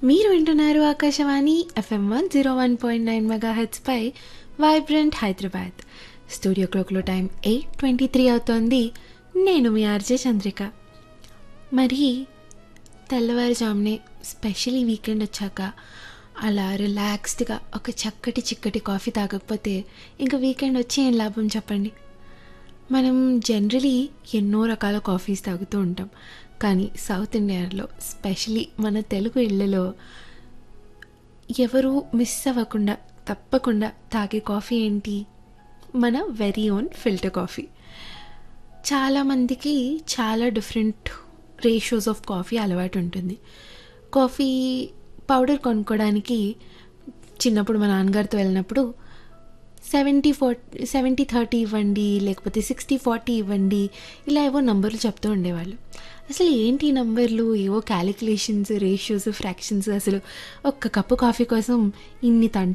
మీరు వింటున్నారు Akashvani FM one zero one point nine mega హెచ్పై వైబ్రెంట్ హైదరాబాద్ స్టూడియో క్లాక్లో టైం ఎయిట్ ట్వంటీ త్రీ అవుతోంది నేను మీ ఆర్జే చంద్రిక మరి తెల్లవారుజామునే స్పెషలీ వీకెండ్ వచ్చాక అలా రిలాక్స్డ్గా ఒక చక్కటి చిక్కటి కాఫీ తాగకపోతే ఇంకా వీకెండ్ వచ్చి ఏం లాభం చెప్పండి మనం జనరలీ ఎన్నో రకాల కాఫీస్ తాగుతూ ఉంటాం కానీ సౌత్ ఇండియాలో స్పెషలీ మన తెలుగు ఇళ్ళలో ఎవరు మిస్ అవ్వకుండా తప్పకుండా తాగే కాఫీ ఏంటి మన వెరీ ఓన్ ఫిల్టర్ కాఫీ చాలామందికి చాలా డిఫరెంట్ రేషియోస్ ఆఫ్ కాఫీ అలవాటు ఉంటుంది కాఫీ పౌడర్ కొనుక్కోవడానికి చిన్నప్పుడు మా నాన్నగారితో వెళ్ళినప్పుడు సెవెంటీ ఫార్టీ సెవెంటీ థర్టీ ఇవ్వండి లేకపోతే సిక్స్టీ ఫార్టీ ఇవ్వండి ఇలా ఏవో నంబర్లు చెప్తూ ఉండేవాళ్ళు అసలు ఏంటి ఈ నంబర్లు ఏవో క్యాలిక్యులేషన్స్ రేషియోస్ ఫ్రాక్షన్స్ అసలు ఒక్క కప్పు కాఫీ కోసం ఇన్ని తంట